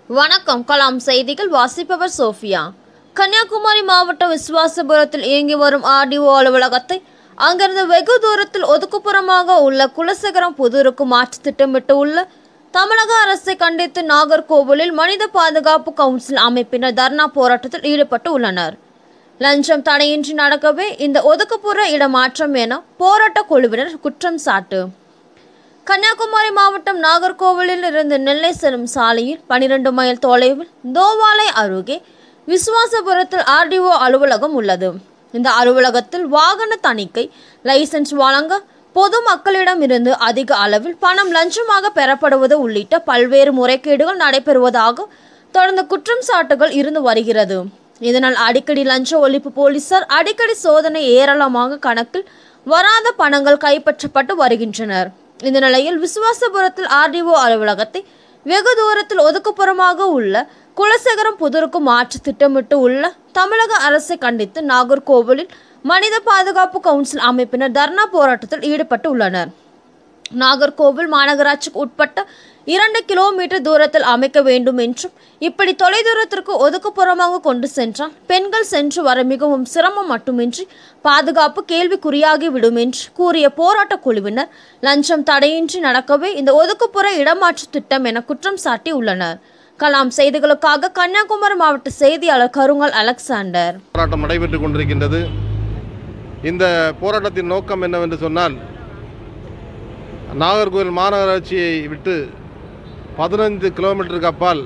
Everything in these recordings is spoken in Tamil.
வணக்கம் கலாம் செய்திகள் வாசிப்பவர் சோஃபியா கன்னியாகுமரி மாவட்டம் விசுவாசபுரத்தில் இயங்கி வரும் ஆர்டிஓ அலுவலகத்தை அங்கிருந்து வெகு தூரத்தில் ஒதுக்குப்புறமாக உள்ள குலசேகரம் புதூருக்கு மாற்ற திட்டமிட்டு உள்ள தமிழக அரசை கண்டித்து நாகர்கோவிலில் மனித பாதுகாப்பு கவுன்சில் அமைப்பினர் தர்ணா போராட்டத்தில் ஈடுபட்டு உள்ளனர் லஞ்சம் தடையின்றி நடக்கவே இந்த ஒதுக்குப்புற இடமாற்றம் என போராட்ட குழுவினர் குற்றம் சாட்டு கன்னியாகுமரி மாவட்டம் நாகர்கோவிலில் இருந்து நெல்லை செல்லும் சாலையில் பனிரெண்டு மைல் தொலைவில் தோவாலை அருகே விசுவாசபுரத்தில் ஆர்டிஓ அலுவலகம் உள்ளது இந்த அலுவலகத்தில் வாகன தணிக்கை லைசென்ஸ் வழங்க பொதுமக்களிடம் இருந்து அதிக அளவில் பணம் லஞ்சமாக பெறப்படுவது உள்ளிட்ட பல்வேறு முறைகேடுகள் நடைபெறுவதாக தொடர்ந்து குற்றம் சாட்டுகள் இருந்து வருகிறது இதனால் அடிக்கடி லஞ்ச ஒழிப்பு போலீசார் அடிக்கடி சோதனை ஏராளமாக கணக்கில் வராத பணங்கள் கைப்பற்றப்பட்டு வருகின்றனர் இந்த நிலையில் விசுவாசபுரத்தில் ஆர்டிஓ அலுவலகத்தை வெகு தூரத்தில் ஒதுக்குப்புறமாக உள்ள குலசேகரம் புதூருக்கு மாற்ற திட்டமிட்டு உள்ள தமிழக அரசை கண்டித்து நாகர்கோவிலில் மனித பாதுகாப்பு கவுன்சில் அமைப்பினர் தர்ணா போராட்டத்தில் ஈடுபட்டு உள்ளனர் நாகர்கோவில் மாநகராட்சிக்கு உட்பட்ட இரண்டு கிலோமீட்டர் தூரத்தில் அமைக்க வேண்டும் என்றும் இப்படி தொலைதூரத்திற்கு ஒதுக்குப்புறமாக கொண்டு சென்றால் பெண்கள் சென்று வர மிகவும் சிரமம் மட்டுமின்றி பாதுகாப்பு கேள்விக்குறியாகி விடும் என்று கூறிய போராட்ட குழுவினர் லஞ்சம் தடையின்றி நடக்கவே இந்த ஒதுக்குப்புற இடமாற்று திட்டம் என குற்றம் சாட்டி உள்ளனர் கலாம் செய்திகளுக்காக கன்னியாகுமரி மாவட்ட செய்தியாளர் கருங்கல் அலெக்சாண்டர் போராட்டம் நடைபெற்றுக் கொண்டிருக்கின்றது இந்த போராட்டத்தின் நோக்கம் என்னவென்று சொன்னால் நாகர்கோவில் மாநகராட்சியை விட்டு பதினைந்து கிலோமீட்டருக்கு அப்பால்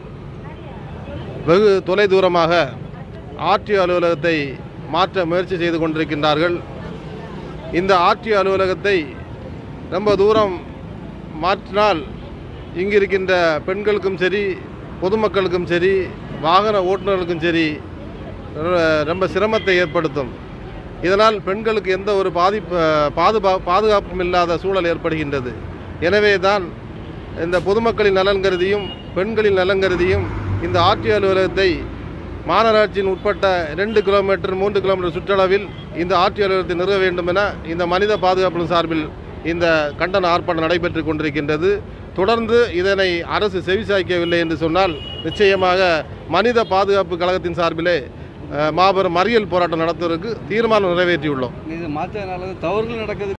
வெகு தொலை தூரமாக ஆர்டிஓ அலுவலகத்தை மாற்ற முயற்சி செய்து கொண்டிருக்கின்றார்கள் இந்த ஆர்டிஓ அலுவலகத்தை ரொம்ப தூரம் மாற்றினால் இங்கு இருக்கின்ற பெண்களுக்கும் சரி பொதுமக்களுக்கும் சரி வாகன ஓட்டுநர்களுக்கும் சரி ரொ- ரொம்ப சிரமத்தை ஏற்படுத்தும் இதனால் பெண்களுக்கு எந்த ஒரு பாதிப்பு பாதுகா பாதுகாப்பும் இல்லாத சூழல் ஏற்படுகின்றது எனவே தான் இந்த பொதுமக்களின் நலன் கருதியும் பெண்களின் நலன் கருதியும் இந்த ஆட்சி அலுவலகத்தை மாநகராட்சியின் உட்பட்ட ரெண்டு கிலோமீட்டர் மூன்று கிலோமீட்டர் சுற்றளவில் இந்த ஆட்சி அலுவலகத்தை நிறுவ வேண்டும் என இந்த மனித பாதுகாப்பு சார்பில் இந்த கண்டன ஆர்ப்பாட்டம் நடைபெற்று கொண்டிருக்கின்றது தொடர்ந்து இதனை அரசு செவிசாய்க்கவில்லை என்று சொன்னால் நிச்சயமாக மனித பாதுகாப்பு கழகத்தின் சார்பிலே அஹ், மாபெரும் மறியல் போராட்டம் நடத்துவதற்கு தீர்மானம் நிறைவேற்றியுள்ளோம் இது மாற்றனால தவறுகள் நடக்குது